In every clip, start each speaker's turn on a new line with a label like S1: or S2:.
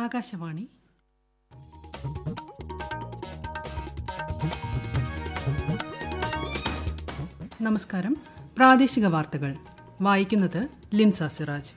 S1: ആകാശവാണി നമസ്കാരം പ്രാദേശിക വാർത്തകൾ വായിക്കുന്നത് ലിൻസ സിറാജ്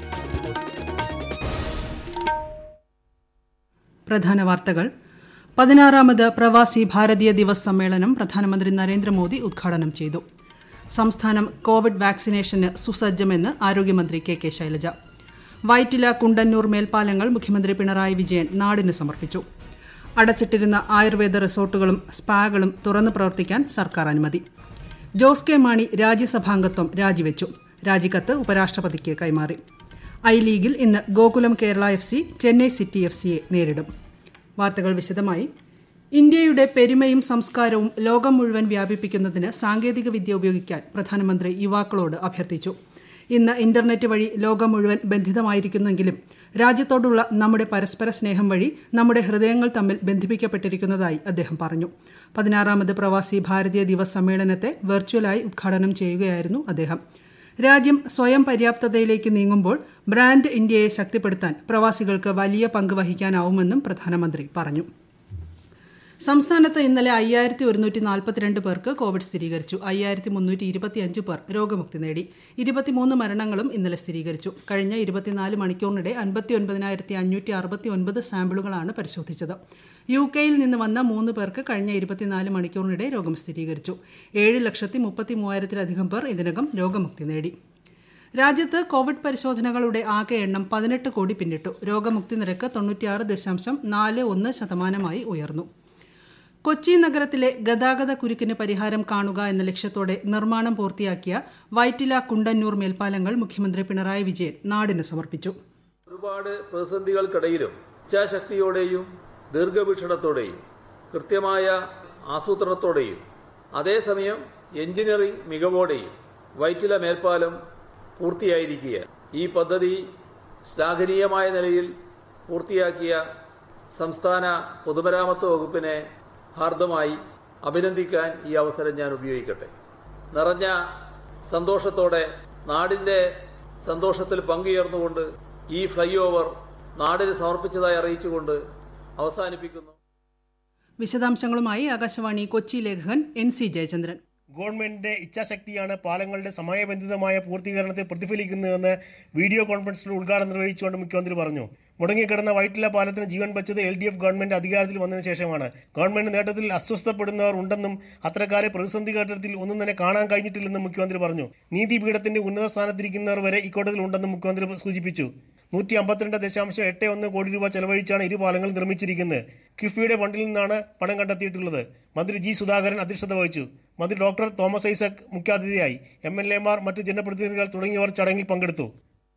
S1: പ്രധാന വാർത്തകൾ പതിനാറാമത് പ്രവാസി ഭാരതീയ ദിവസ് സമ്മേളനം പ്രധാനമന്ത്രി നരേന്ദ്രമോദി ഉദ്ഘാടനം ചെയ്തു സംസ്ഥാനം കോവിഡ് വാക്സിനേഷന് സുസജ്ജമെന്ന് ആരോഗ്യമന്ത്രി കെ കെ ശൈലജ വൈറ്റില കുണ്ടന്നൂർ മേൽപ്പാലങ്ങൾ മുഖ്യമന്ത്രി പിണറായി വിജയൻ നാടിന് സമർപ്പിച്ചു അടച്ചിട്ടിരുന്ന ആയുർവേദ റിസോർട്ടുകളും സ്പാകളും തുറന്നു പ്രവർത്തിക്കാൻ സർക്കാർ അനുമതി ജോസ് കെ മാണി രാജ്യസഭാംഗത്വം രാജിവെച്ചു രാജിക്കത്ത് ഉപരാഷ്ട്രപതിക്ക് കൈമാറി ഐ ലീഗിൽ ഇന്ന് Gokulam Kerala F C Chennai city F സിയെ നേരിടും വാർത്തകൾ വിശദമായി ഇന്ത്യയുടെ പെരുമയും സംസ്കാരവും ലോകം മുഴുവൻ വ്യാപിപ്പിക്കുന്നതിന് സാങ്കേതിക വിദ്യ ഉപയോഗിക്കാൻ പ്രധാനമന്ത്രി യുവാക്കളോട് അഭ്യർത്ഥിച്ചു ഇന്ന് ഇന്റർനെറ്റ് വഴി ലോകം മുഴുവൻ ബന്ധിതമായിരിക്കുന്നെങ്കിലും രാജ്യത്തോടുള്ള നമ്മുടെ പരസ്പര സ്നേഹം വഴി നമ്മുടെ ഹൃദയങ്ങൾ തമ്മിൽ ബന്ധിപ്പിക്കപ്പെട്ടിരിക്കുന്നതായി അദ്ദേഹം പറഞ്ഞു പതിനാറാമത് പ്രവാസി ഭാരതീയ ദിവസ് സമ്മേളനത്തെ വെർച്വലായി ഉദ്ഘാടനം ചെയ്യുകയായിരുന്നു അദ്ദേഹം രാജ്യം സ്വയം പര്യാപ്തതയിലേക്ക് നീങ്ങുമ്പോൾ ബ്രാൻഡ് ഇന്ത്യയെ ശക്തിപ്പെടുത്താൻ പ്രവാസികൾക്ക് വലിയ പങ്ക് വഹിക്കാനാവുമെന്നും പ്രധാനമന്ത്രി പറഞ്ഞു സംസ്ഥാനത്ത് ഇന്നലെ അയ്യായിരത്തി ഒരുന്നൂറ്റി നാൽപ്പത്തിരണ്ട് പേർക്ക് കോവിഡ് സ്ഥിരീകരിച്ചു അയ്യായിരത്തി മുന്നൂറ്റി ഇരുപത്തിയഞ്ച് പേർ രോഗമുക്തി നേടി ഇരുപത്തിമൂന്ന് മരണങ്ങളും ഇന്നലെ സ്ഥിരീകരിച്ചു കഴിഞ്ഞ ഇരുപത്തിനാല് മണിക്കൂറിനിടെ അൻപത്തി ഒൻപതിനായിരത്തി അഞ്ഞൂറ്റി അറുപത്തി ഒൻപത് സാമ്പിളുകളാണ് പരിശോധിച്ചത് യു കെയിൽ നിന്ന് വന്ന മൂന്ന് പേർക്ക് കഴിഞ്ഞ ഇരുപത്തിനാല് മണിക്കൂറിനിടെ രോഗം സ്ഥിരീകരിച്ചു ഏഴ് ലക്ഷത്തി മുപ്പത്തി മൂവായിരത്തിലധികം പേർ ഇതിനകം രോഗമുക്തി നേടി രാജ്യത്ത് കോവിഡ് പരിശോധനകളുടെ ആകെ എണ്ണം പതിനെട്ട് കോടി പിന്നിട്ടു രോഗമുക്തി നിരക്ക് തൊണ്ണൂറ്റിയാറ് ദശാംശം നാല് ഒന്ന് ശതമാനമായി ഉയർന്നു കൊച്ചി നഗരത്തിലെ ഗതാഗത കുരുക്കിന് പരിഹാരം കാണുക എന്ന ലക്ഷ്യത്തോടെ നിർമ്മാണം പൂർത്തിയാക്കിയ വൈറ്റില കുണ്ടന്നൂർ മേൽപ്പാലങ്ങൾ മുഖ്യമന്ത്രി പിണറായി വിജയൻ നാടിന് സമർപ്പിച്ചു
S2: ഒരുപാട് പ്രതിസന്ധികൾക്കിടയിലും ഇച്ഛാശക്തിയോടെയും ദീർഘവീക്ഷണത്തോടെയും കൃത്യമായ ആസൂത്രണത്തോടെയും അതേസമയം എഞ്ചിനീയറിംഗ് മികവോടെയും വൈറ്റില മേൽപ്പാലം പൂർത്തിയായിരിക്കുക ഈ പദ്ധതി ശ്ലാഘനീയമായ നിലയിൽ പൂർത്തിയാക്കിയ സംസ്ഥാന പൊതുമരാമത്ത് വകുപ്പിനെ ഹാർദമായി അഭിനന്ദിക്കാൻ ഈ അവസരം ഞാൻ ഉപയോഗിക്കട്ടെ നിറഞ്ഞ സന്തോഷത്തോടെ നാടിൻ്റെ സന്തോഷത്തിൽ പങ്കുചേർന്നുകൊണ്ട് ഈ ഫ്ലൈ ഓവർ നാടിന് സമർപ്പിച്ചതായി അറിയിച്ചുകൊണ്ട് അവസാനിപ്പിക്കുന്നു
S1: വിശദാംശങ്ങളുമായി ആകാശവാണി കൊച്ചി ലേഖകൻ എൻ സി ജയചന്ദ്രൻ
S3: ഗവൺമെന്റിന്റെ ഇച്ഛാശക്തിയാണ് പാലങ്ങളുടെ സമയബന്ധിതമായ പൂർത്തീകരണത്തെ പ്രതിഫലിക്കുന്നതെന്ന് വീഡിയോ കോൺഫറൻസിലൂടെ ഉദ്ഘാടനം നിർവഹിച്ചുകൊണ്ട് മുഖ്യമന്ത്രി പറഞ്ഞു മുടങ്ങിക്കിടന്ന വൈറ്റില പാലത്തിന് ജീവൻ വെച്ചത് എൽ ഡി എഫ് ഗവൺമെന്റ് അധികാരത്തിൽ വന്നതിന് ശേഷമാണ് ഗവൺമെന്റ് നേട്ടത്തിൽ അസ്വസ്ഥപ്പെടുന്നവർ ഉണ്ടെന്നും അത്തരക്കാരെ പ്രതിസന്ധി ഘട്ടത്തിൽ ഒന്നും തന്നെ കാണാൻ കഴിഞ്ഞിട്ടില്ലെന്നും മുഖ്യമന്ത്രി പറഞ്ഞു നീതിപീഠത്തിന്റെ ഉന്നത സ്ഥാനത്തിരിക്കുന്നവർ വരെ ഇക്കോട്ടത്തിൽ ഉണ്ടെന്നും മുഖ്യമന്ത്രി സൂചിപ്പിച്ചു നൂറ്റി അമ്പത്തിരണ്ട് ദശാംശം എട്ട് ഒന്ന് കോടി രൂപ ചെലവഴിച്ചാണ് ഇരു പാലങ്ങൾ നിർമ്മിച്ചിരിക്കുന്നത് കിഫ്ബിയുടെ ഫണ്ടിൽ നിന്നാണ് പണം കണ്ടെത്തിയിട്ടുള്ളത് മന്ത്രി ജി സുധാകരൻ അധ്യക്ഷത വഹിച്ചു മന്ത്രി ഡോക്ടർ തോമസ് ഐസക് മുഖ്യാതിഥിയായി എം എൽ എമാർ മറ്റ് ജനപ്രതിനിധികൾ തുടങ്ങിയവർ ചടങ്ങിൽ പങ്കെടുത്തു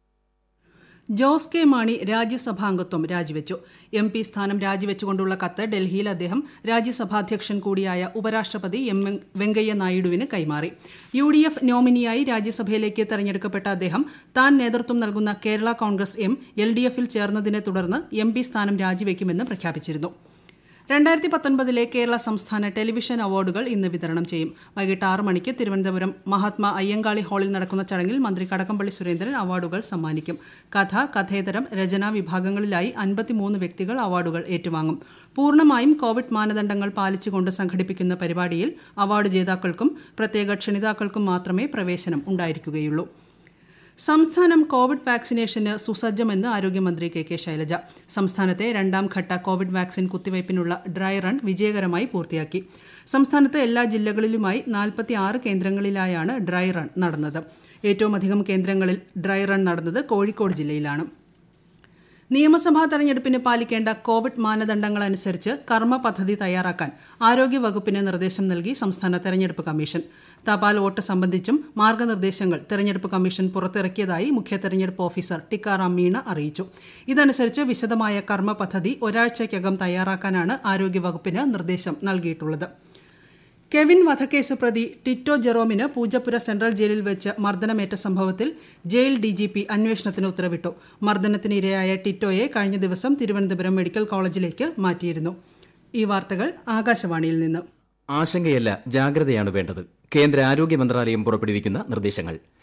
S1: ജോസ് കെ മാണി രാജ്യസഭാംഗത്വം രാജിവെച്ചു എം പി സ്ഥാനം രാജിവെച്ചുകൊണ്ടുള്ള കത്ത് ഡൽഹിയിൽ അദ്ദേഹം രാജ്യസഭാധ്യക്ഷൻ കൂടിയായ ഉപരാഷ്ട്രപതി എം വെങ്കയ്യ നായിഡുവിന് കൈമാറി യു ഡി എഫ് നോമിനിയായി രാജ്യസഭയിലേക്ക് തെരഞ്ഞെടുക്കപ്പെട്ട അദ്ദേഹം താൻ നേതൃത്വം നൽകുന്ന Kerala Congress M L D എഫിൽ ചേർന്നതിനെ തുടർന്ന് എം പി സ്ഥാനം രാജിവെക്കുമെന്ന് പ്രഖ്യാപിച്ചിരുന്നു രണ്ടായിരത്തി പത്തൊൻപതിലെ കേരള സംസ്ഥാന ടെലിവിഷൻ അവാർഡുകൾ ഇന്ന് വിതരണം ചെയ്യും വൈകിട്ട് ആറ് മണിക്ക് തിരുവനന്തപുരം മഹാത്മാ അയ്യങ്കാളി ഹാളിൽ നടക്കുന്ന ചടങ്ങിൽ മന്ത്രി കടകംപള്ളി സുരേന്ദ്രൻ അവാർഡുകൾ സമ്മാനിക്കും കഥ കഥേതരം രചനാ വിഭാഗങ്ങളിലായി അൻപത്തിമൂന്ന് വ്യക്തികൾ അവാർഡുകൾ ഏറ്റുവാങ്ങും പൂർണ്ണമായും കോവിഡ് മാനദണ്ഡങ്ങൾ പാലിച്ചുകൊണ്ട് സംഘടിപ്പിക്കുന്ന പരിപാടിയിൽ അവാർഡ് ജേതാക്കൾക്കും പ്രത്യേക ക്ഷണിതാക്കൾക്കും മാത്രമേ പ്രവേശനം ഉണ്ടായിരിക്കുകയുള്ളൂ സംസ്ഥാനം കോവിഡ് വാക്സിനേഷന് സുസജ്ജമെന്ന് ആരോഗ്യമന്ത്രി കെ കെ ശൈലജ സംസ്ഥാനത്തെ രണ്ടാം ഘട്ട കോവിഡ് വാക്സിൻ കുത്തിവയ്പ്പിനുള്ള ഡ്രൈ റൺ വിജയകരമായി പൂർത്തിയാക്കി സംസ്ഥാനത്ത് എല്ലാ ജില്ലകളിലുമായി നാൽപ്പത്തി ആറ് കേന്ദ്രങ്ങളിലായാണ് ഡ്രൈ റൺ നടന്നത് ഏറ്റവും അധികം കേന്ദ്രങ്ങളിൽ ഡ്രൈ റൺ നടന്നത് കോഴിക്കോട് ജില്ലയിലാണ് നിയമസഭാ തെരഞ്ഞെടുപ്പിന് പാലിക്കേണ്ട കോവിഡ് മാനദണ്ഡങ്ങൾ അനുസരിച്ച് കർമ്മ പദ്ധതി തയ്യാറാക്കാൻ ആരോഗ്യവകുപ്പിന് നിർദ്ദേശം നൽകി സംസ്ഥാന തെരഞ്ഞെടുപ്പ് കമ്മീഷൻ തപാൽ വോട്ട് സംബന്ധിച്ചും മാർഗനിർദ്ദേശങ്ങൾ തെരഞ്ഞെടുപ്പ് കമ്മീഷൻ പുറത്തിറക്കിയതായി മുഖ്യ തെരഞ്ഞെടുപ്പ് ഓഫീസർ ടിക്കാറാം മീണ അറിയിച്ചു ഇതനുസരിച്ച് വിശദമായ കർമ്മ പദ്ധതി ഒരാഴ്ചയ്ക്കകം തയ്യാറാക്കാനാണ് ആരോഗ്യവകുപ്പിന് നിർദ്ദേശം നൽകിയിട്ടുള്ളത് കെവിൻ വധക്കേസ് പ്രതി ടിറ്റോ ജെറോമിന് പൂജപ്പുര സെൻട്രൽ ജയിലിൽ വെച്ച് മർദ്ദനമേറ്റ സംഭവത്തിൽ ജയിൽ ഡിജിപി അന്വേഷണത്തിന് ഉത്തരവിട്ടു മർദ്ദനത്തിന് ഇരയായ ടിറ്റോയെ കഴിഞ്ഞ ദിവസം തിരുവനന്തപുരം മെഡിക്കൽ കോളേജിലേക്ക് മാറ്റിയിരുന്നു ഈ വാർത്തകൾ ആകാശവാണിയിൽ നിന്ന്
S4: ആശങ്കയല്ല ജാഗ്രതയാണ് വേണ്ടത് കേന്ദ്ര ആരോഗ്യ മന്ത്രാലയം പുറപ്പെടുവിക്കുന്ന നിർദ്ദേശങ്ങൾ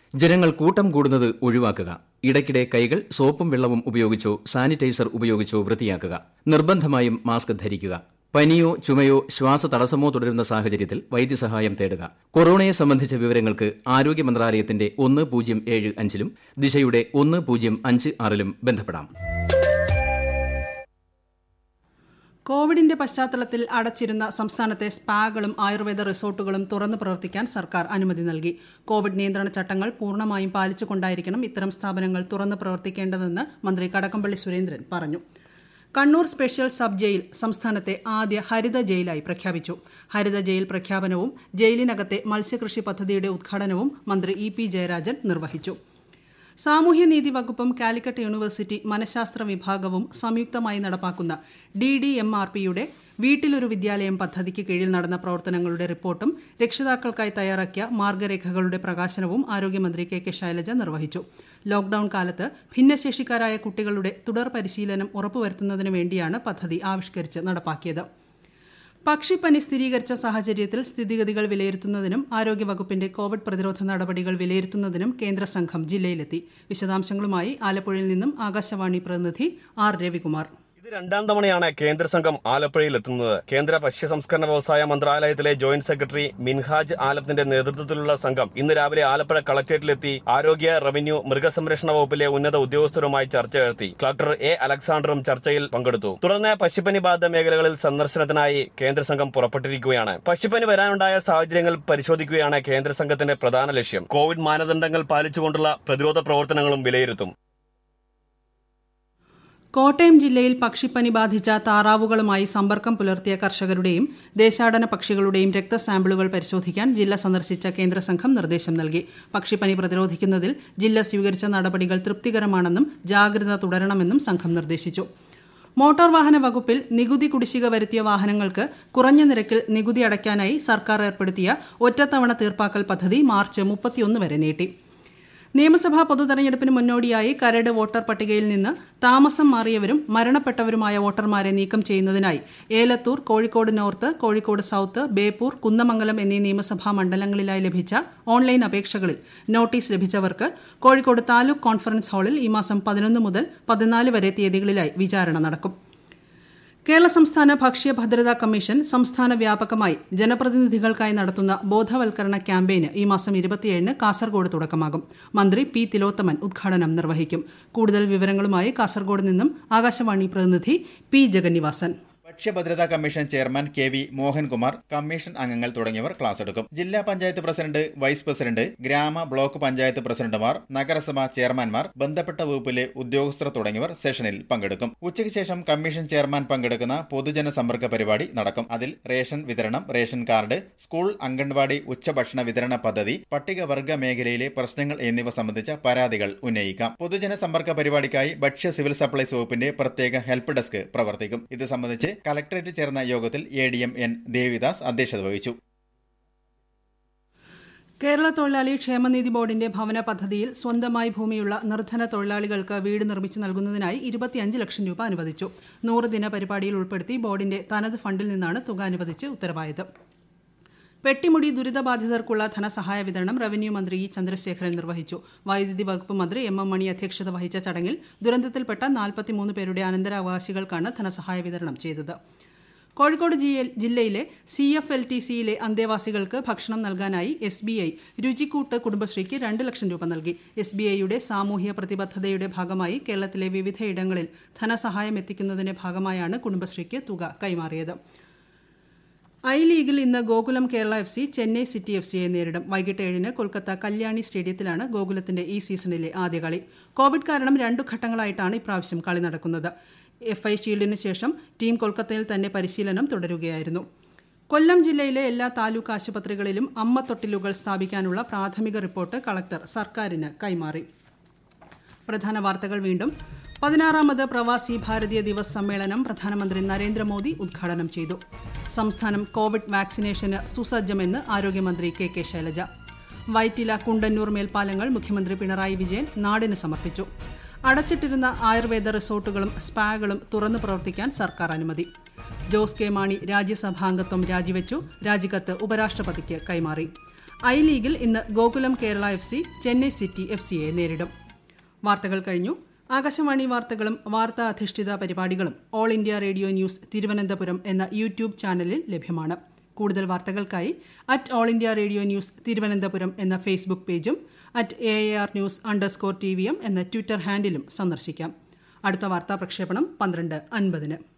S4: ജനങ്ങൾ കൂട്ടം കൂടുന്നത് ഒഴിവാക്കുക ഇടയ്ക്കിടെ കൈകൾ സോപ്പും വെള്ളവും ഉപയോഗിച്ചോ സാനിറ്റൈസർ ഉപയോഗിച്ചോ വൃത്തിയാക്കുക നിർബന്ധമായും മാസ്ക് ധരിക്കുക പനിയോ ചുമയോ ശ്വാസതടസ്സമോ തുടരുന്ന സാഹചര്യത്തിൽ വൈദ്യസഹായം തേടുക കൊറോണയെ സംബന്ധിച്ച വിവരങ്ങൾക്ക് ആരോഗ്യ മന്ത്രാലയത്തിന്റെ ഒന്ന് പൂജ്യം ഏഴ് അഞ്ചിലും ദിശയുടെ ഒന്ന് പൂജ്യം അഞ്ച് ആറിലും ബന്ധപ്പെടാം
S1: കോവിഡിന്റെ പശ്ചാത്തലത്തിൽ അടച്ചിരുന്ന സംസ്ഥാനത്തെ സ്പാകളും ആയുർവേദ റിസോർട്ടുകളും തുറന്നു പ്രവർത്തിക്കാൻ സർക്കാർ അനുമതി നൽകി കോവിഡ് നിയന്ത്രണ ചട്ടങ്ങൾ പൂർണ്ണമായും പാലിച്ചുകൊണ്ടായിരിക്കണം ഇത്തരം സ്ഥാപനങ്ങൾ തുറന്നു പ്രവർത്തിക്കേണ്ടതെന്ന് മന്ത്രി കടകംപള്ളി സുരേന്ദ്രൻ പറഞ്ഞു കണ്ണൂർ സ്പെഷ്യൽ സബ് ജയിൽ സംസ്ഥാനത്തെ ആദ്യ ഹരിത ജയിലായി പ്രഖ്യാപിച്ചു ഹരിത ജയിൽ പ്രഖ്യാപനവും ജയിലിനകത്തെ മത്സ്യകൃഷി പദ്ധതിയുടെ ഉദ്ഘാടനവും മന്ത്രി ഇ പി ജയരാജൻ നിർവഹിച്ചു സാമൂഹ്യനീതി വകുപ്പും കാലിക്കറ്റ് യൂണിവേഴ്സിറ്റി മനഃശാസ്ത്ര വിഭാഗവും സംയുക്തമായി നടപ്പാക്കുന്ന ഡി ഡി എം ആർ പിയുടെ വീട്ടിലൊരു വിദ്യാലയം പദ്ധതിക്ക് കീഴിൽ നടന്ന പ്രവർത്തനങ്ങളുടെ റിപ്പോർട്ടും രക്ഷിതാക്കൾക്കായി തയ്യാറാക്കിയ മാർഗരേഖകളുടെ പ്രകാശനവും ആരോഗ്യമന്ത്രി കെ കെ ശൈലജ നിർവഹിച്ചു ലോക്ഡൌൺ കാലത്ത് ഭിന്നശേഷിക്കാരായ കുട്ടികളുടെ തുടർ പരിശീലനം ഉറപ്പുവരുത്തുന്നതിനു വേണ്ടിയാണ് പദ്ധതി ആവിഷ്കരിച്ച് നടപ്പാക്കിയത് പക്ഷിപ്പനി സ്ഥിരീകരിച്ച സാഹചര്യത്തിൽ സ്ഥിതിഗതികൾ വിലയിരുത്തുന്നതിനും ആരോഗ്യവകുപ്പിന്റെ കോവിഡ് പ്രതിരോധ നടപടികൾ വിലയിരുത്തുന്നതിനും കേന്ദ്ര സംഘം ജില്ലയിലെത്തി വിശദാംശങ്ങളുമായി ആലപ്പുഴയിൽ നിന്നും ആകാശവാണി പ്രതിനിധി ആർ രവികുമാർ
S5: ഇത് രണ്ടാം തവണയാണ് കേന്ദ്ര സംഘം ആലപ്പുഴയിൽ എത്തുന്നത് കേന്ദ്ര ഭക്ഷ്യ സംസ്കരണ വ്യവസായ മന്ത്രാലയത്തിലെ ജോയിന്റ് സെക്രട്ടറി മിൻഹാജ് ആലത്തിന്റെ നേതൃത്വത്തിലുള്ള സംഘം ഇന്ന് രാവിലെ ആലപ്പുഴ കളക്ടറേറ്റിലെത്തി ആരോഗ്യ റവന്യൂ മൃഗസംരക്ഷണ വകുപ്പിലെ ഉന്നത ഉദ്യോഗസ്ഥരുമായി ചർച്ച നടത്തി കളക്ടർ എ അലക്സാണ്ടറും ചർച്ചയിൽ പങ്കെടുത്തു തുടർന്ന് പക്ഷിപ്പനി ബാധിത മേഖലകളിൽ സന്ദർശനത്തിനായി കേന്ദ്ര സംഘം പുറപ്പെട്ടിരിക്കുകയാണ് പക്ഷിപ്പനി വരാനുണ്ടായ സാഹചര്യങ്ങൾ പരിശോധിക്കുകയാണ് കേന്ദ്ര സംഘത്തിന്റെ പ്രധാന ലക്ഷ്യം കോവിഡ് മാനദണ്ഡങ്ങൾ പാലിച്ചുകൊണ്ടുള്ള പ്രതിരോധ പ്രവർത്തനങ്ങളും വിലയിരുത്തും
S1: കോട്ടയം ജില്ലയിൽ പക്ഷിപ്പനി ബാധിച്ച താറാവുകളുമായി സമ്പർക്കം പുലർത്തിയ കർഷകരുടെയും ദേശാടന പക്ഷികളുടെയും രക്തസാമ്പിളുകൾ പരിശോധിക്കാൻ ജില്ല സന്ദർശിച്ച കേന്ദ്ര സംഘം നിർദ്ദേശം നൽകി പക്ഷിപ്പനി പ്രതിരോധിക്കുന്നതിൽ ജില്ല സ്വീകരിച്ച നടപടികൾ തൃപ്തികരമാണെന്നും ജാഗ്രത തുടരണമെന്നും സംഘം നിർദ്ദേശിച്ചു മോട്ടോർ വാഹന വകുപ്പിൽ നികുതി കുടിശ്ശിക വരുത്തിയ വാഹനങ്ങൾക്ക് കുറഞ്ഞ നിരക്കിൽ നികുതി അടയ്ക്കാനായി സർക്കാർ ഏർപ്പെടുത്തിയ ഒറ്റത്തവണ തീർപ്പാക്കൽ പദ്ധതി മാർച്ച് മുപ്പത്തിയൊന്ന് വരെ നീട്ടി നിയമസഭാ പൊതുതെരഞ്ഞെടുപ്പിന് മുന്നോടിയായി കരട് വോട്ടർ പട്ടികയിൽ നിന്ന് താമസം മാറിയവരും മരണപ്പെട്ടവരുമായ വോട്ടർമാരെ നീക്കം ചെയ്യുന്നതിനായി ഏലത്തൂർ കോഴിക്കോട് നോർത്ത് കോഴിക്കോട് സൌത്ത് ബേപ്പൂർ കുന്നമംഗലം എന്നീ നിയമസഭാ മണ്ഡലങ്ങളിലായി ലഭിച്ച ഓൺലൈൻ അപേക്ഷകളിൽ നോട്ടീസ് ലഭിച്ചവർക്ക് കോഴിക്കോട് താലൂക്ക് കോൺഫറൻസ് ഹാളിൽ ഈ മാസം പതിനൊന്ന് മുതൽ പതിനാല് വരെ തീയതികളിലായി വിചാരണ നടക്കും കേരള സംസ്ഥാന ഭക്ഷ്യ ഭദ്രതാ കമ്മീഷൻ സംസ്ഥാന വ്യാപകമായി ജനപ്രതിനിധികൾക്കായി നടത്തുന്ന ബോധവൽക്കരണ ക്യാമ്പയിന് ഈ മാസം ഇരുപത്തിയേഴിന് കാസർഗോഡ് തുടക്കമാകും മന്ത്രി പി തിലോത്തമൻ ഉദ്ഘാടനം നിർവഹിക്കും കൂടുതൽ വിവരങ്ങളുമായി കാസർഗോഡ് നിന്നും ആകാശവാണി പ്രതിനിധി പി ജഗന്നിവാസൻ
S6: ഭക്ഷ്യഭദ്രതാ commission chairman K V Mohankumar commission അംഗങ്ങൾ തുടങ്ങിയവർ ക്ലാസ് എടുക്കും ജില്ലാ പഞ്ചായത്ത് പ്രസിഡന്റ് വൈസ് പ്രസിഡന്റ് ഗ്രാമ ബ്ലോക്ക് പഞ്ചായത്ത് പ്രസിഡന്റുമാർ നഗരസഭ ചെയർമാൻമാർ ബന്ധപ്പെട്ട വകുപ്പിലെ ഉദ്യോഗസ്ഥർ തുടങ്ങിയവർ സെഷനിൽ പങ്കെടുക്കും ഉച്ചയ്ക്ക് ശേഷം കമ്മീഷൻ ചെയർമാൻ പങ്കെടുക്കുന്ന പൊതുജന സമ്പർക്ക പരിപാടി നടക്കും അതിൽ റേഷൻ വിതരണം റേഷൻ കാർഡ് സ്കൂൾ അംഗൻവാടി ഉച്ചഭക്ഷണ വിതരണ പദ്ധതി പട്ടികവർഗ മേഖലയിലെ പ്രശ്നങ്ങൾ എന്നിവ സംബന്ധിച്ച പരാതികൾ ഉന്നയിക്കാം പൊതുജന സമ്പർക്ക പരിപാടിക്കായി ഭക്ഷ്യ സിവിൽ സപ്ലൈസ് വകുപ്പിന്റെ പ്രത്യേക ഹെൽപ്പ് ഡെസ്ക് പ്രവർത്തിക്കും ഇത് സംബന്ധിച്ച് കലക്ടറേറ്റ് ചേർന്ന യോഗത്തിൽ A D M N Devidas അധ്യക്ഷത വഹിച്ചു
S1: കേരള തൊഴിലാളി ക്ഷേമനിധി ബോർഡിന്റെ ഭവന പദ്ധതിയിൽ സ്വന്തമായി ഭൂമിയുള്ള നിർധന തൊഴിലാളികൾക്ക് വീട് നിർമ്മിച്ചു നൽകുന്നതിനായി ഇരുപത്തിയഞ്ച് ലക്ഷം രൂപ അനുവദിച്ചു നൂറ് ദിന പരിപാടിയിൽ ഉൾപ്പെടുത്തി ബോർഡിന്റെ തനത് ഫണ്ടിൽ നിന്നാണ് തുക അനുവദിച്ച് ഉത്തരവായത് പെട്ടിമുടി ദുരിതബാധിതർക്കുള്ള ധനസഹായ വിതരണം റവന്യൂ മന്ത്രി ഇ ചന്ദ്രശേഖരൻ നിർവഹിച്ചു വൈദ്യുതി വകുപ്പ് മന്ത്രി എം എം മണി അധ്യക്ഷത വഹിച്ച ചടങ്ങിൽ ദുരന്തത്തിൽപ്പെട്ട നാൽപ്പത്തിമൂന്ന് പേരുടെ അനന്തരാവകാശികൾക്കാണ് ധനസഹായ വിതരണം ചെയ്തത് കോഴിക്കോട് ജില്ലയിലെ സി എഫ് എൽ ടി സിയിലെ അന്തേവാസികൾക്ക് ഭക്ഷണം നൽകാനായി എസ് ബി ഐ രുചിക്കൂട്ട് കുടുംബശ്രീക്ക് രണ്ട് ലക്ഷം രൂപ നൽകി എസ് ബി ഐയുടെ സാമൂഹ്യ പ്രതിബദ്ധതയുടെ ഭാഗമായി കേരളത്തിലെ വിവിധയിടങ്ങളിൽ ധനസഹായം എത്തിക്കുന്നതിന്റെ ഭാഗമായാണ് കുടുംബശ്രീക്ക് തുക കൈമാറിയത് ഐ ലീഗിൽ ഇന്ന് Gokulam Kerala F C Chennai city F സിയെ നേരിടും വൈകിട്ട് ഏഴിന് കൊൽക്കത്ത കല്യാണി സ്റ്റേഡിയത്തിലാണ് ഗോകുലത്തിന്റെ ഈ സീസണിലെ ആദ്യ കളി കോവിഡ് കാരണം രണ്ടു ഘട്ടങ്ങളായിട്ടാണ് ഇപ്രാവശ്യം കളി നടക്കുന്നത് എഫ് ഐ ഷീൽഡിന് ശേഷം ടീം കൊൽക്കത്തയിൽ തന്നെ പരിശീലനം തുടരുകയായിരുന്നു കൊല്ലം ജില്ലയിലെ എല്ലാ താലൂക്ക് ആശുപത്രികളിലും അമ്മ തൊട്ടിലുകൾ സ്ഥാപിക്കാനുള്ള പ്രാഥമിക റിപ്പോർട്ട് കളക്ടർ സർക്കാരിന് കൈമാറി പ്രധാന വാർത്തകൾ വീണ്ടും പതിനാറാമത് പ്രവാസി ഭാരതീയ ദിവസ് സമ്മേളനം പ്രധാനമന്ത്രി നരേന്ദ്രമോദി ഉദ്ഘാടനം ചെയ്തു സംസ്ഥാനം കോവിഡ് വാക്സിനേഷന് സുസജ്ജമെന്ന് ആരോഗ്യമന്ത്രി കെ കെ ശൈലജ വൈറ്റില കുണ്ടന്നൂർ മേൽപ്പാലങ്ങൾ മുഖ്യമന്ത്രി പിണറായി വിജയൻ നാടിന് സമർപ്പിച്ചു അടച്ചിട്ടിരുന്ന ആയുർവേദ റിസോർട്ടുകളും സ്പാകളും തുറന്നു പ്രവർത്തിക്കാൻ സർക്കാർ അനുമതി ജോസ് കെ മാണി രാജ്യസഭാംഗത്വം രാജിവെച്ചു രാജിക്കത്ത് ഉപരാഷ്ട്രപതിക്ക് കൈമാറി ഐ ലീഗിൽ ഇന്ന് Gokulam Kerala F C Chennai city F സിയെ നേരിടും വാർത്തകൾ കഴിഞ്ഞു ആകാശവാണി വാർത്തകളും വാർത്താ അധിഷ്ഠിത പരിപാടികളും all India radio news Thiruvananthapuram എന്ന യൂട്യൂബ് ചാനലിൽ ലഭ്യമാണ് കൂടുതൽ വാർത്തകൾക്കായി at all India radio news Thiruvananthapuram എന്ന ഫേസ്ബുക്ക് പേജും at A R news underscore T V M എന്ന ട്വിറ്റർ ഹാൻഡിലും സന്ദർശിക്കാം അടുത്ത വാർത്താ പ്രക്ഷേപണം പന്ത്രണ്ട് അൻപതിന്